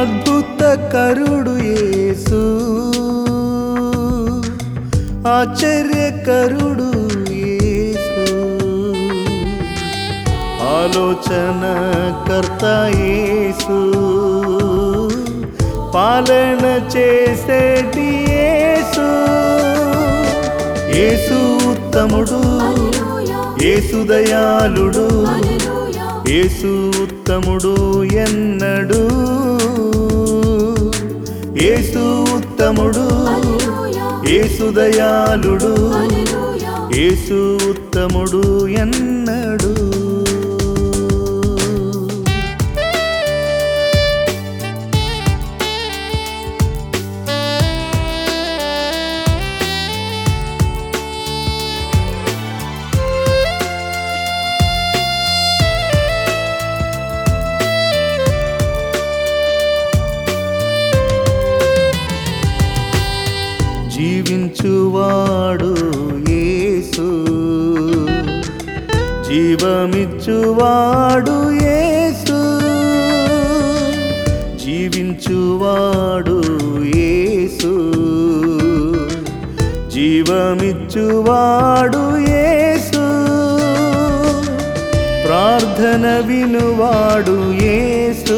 అద్భుత కరుడు యేసు ఆశ్చర్యకరుడు యేసు ఆలోచన కర్త యేసు పాలన చేసేటి యేసు యేసు ఉత్తముడు యేసు దయాళుడు యేసు ఉత్తముడు ఎన్నడు యేసు ఉత్తముడు యేసు దయాళుడు యేసు ఉత్తముడు ఎన్నడు జీవించువాడు యేసు జీవమిచ్చువాడు యేసు జీవించువాడు యేసు జీవమిచ్చువాడు యేసు ప్రార్థన వినువాడు యేసు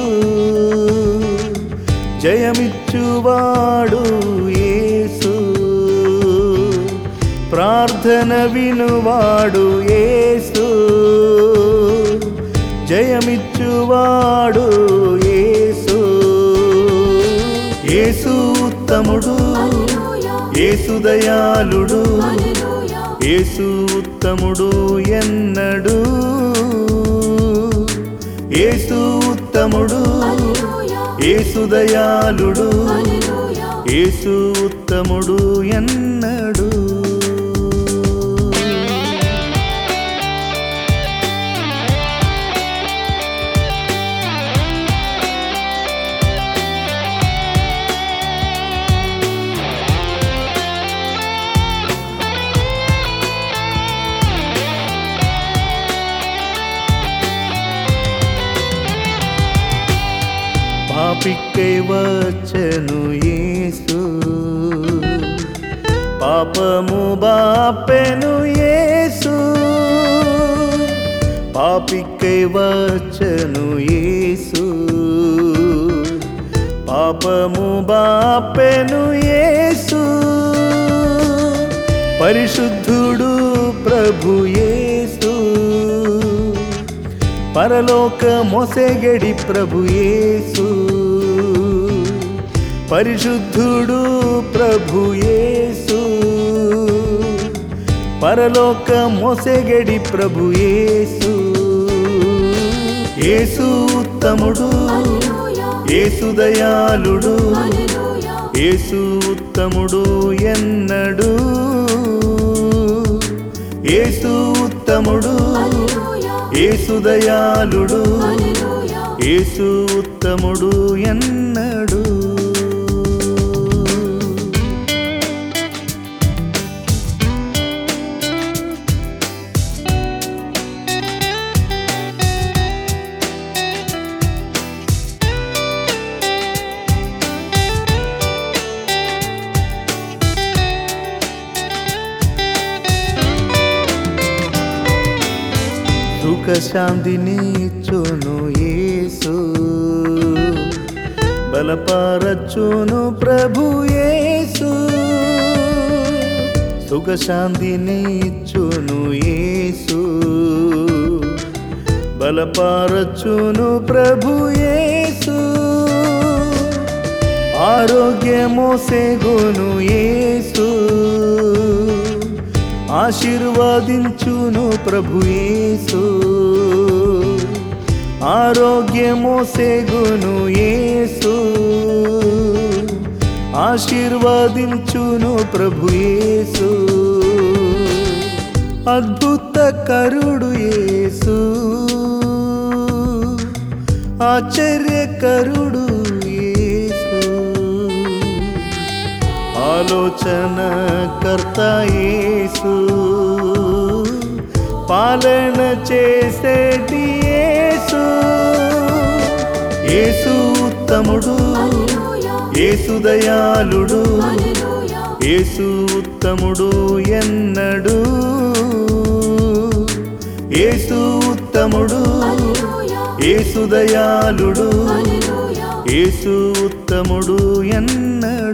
జయమిచ్చువాడు యేసు ప్రార్థన వినువాడు యేసు జయమిచ్చువాడు యేసు యేసు ఉత్తముడు యేసు దయాళుడు యేసు ఉత్తముడు ఎన్నడు యేసు ఉత్తముడు యేసు దయాళుడు యేసు ఉత్తముడు ఎన్నడు పాపిక్కై వచ్చను యేసు పాపము బాపెను యేసు పాపిక్కై వచ్చను యేసు పాపము బాపెను యేసు పరిశుద్ధుడు ప్రభు యేసు పరలోక మోసెగడి ప్రభు యేసు పరిశుద్ధుడు ప్రభు యేసు పరలోక మోసెగడి ప్రభు యేసు యేసు ఉత్తముడు యేసు దయాళుడు యేసు ఉత్తముడు ఎన్నడు యేసు ఉత్తముడు యేసు దయాళుడు యేసు ఉత్తముడు ఎన్నడు సుఖ శాంతిని చును యేసు బలపరచును ప్రభు యేసు సుఖ శాంతిని చును యేసు బలపరచును ప్రభు యేసు ఆరోగ్యమో సేగును యేసు ఆశీర్వదించును ప్రభు యేసు ఆరోగ్యమో సేగును యేసు ఆశీర్వదించును ప్రభు యేసు అద్భుత కరుడు యేసు ఆశ్చర్యకరుడు యేసు ఆలోచన కర్త యేసు పాలన చేసేటి యేసు యేసు ఉత్తముడు యేసు దయాళుడు యేసు ఉత్తముడు ఎన్నడు యేసు ఉత్తముడు యేసు దయాళుడు యేసు ఉత్తముడు ఎన్నడు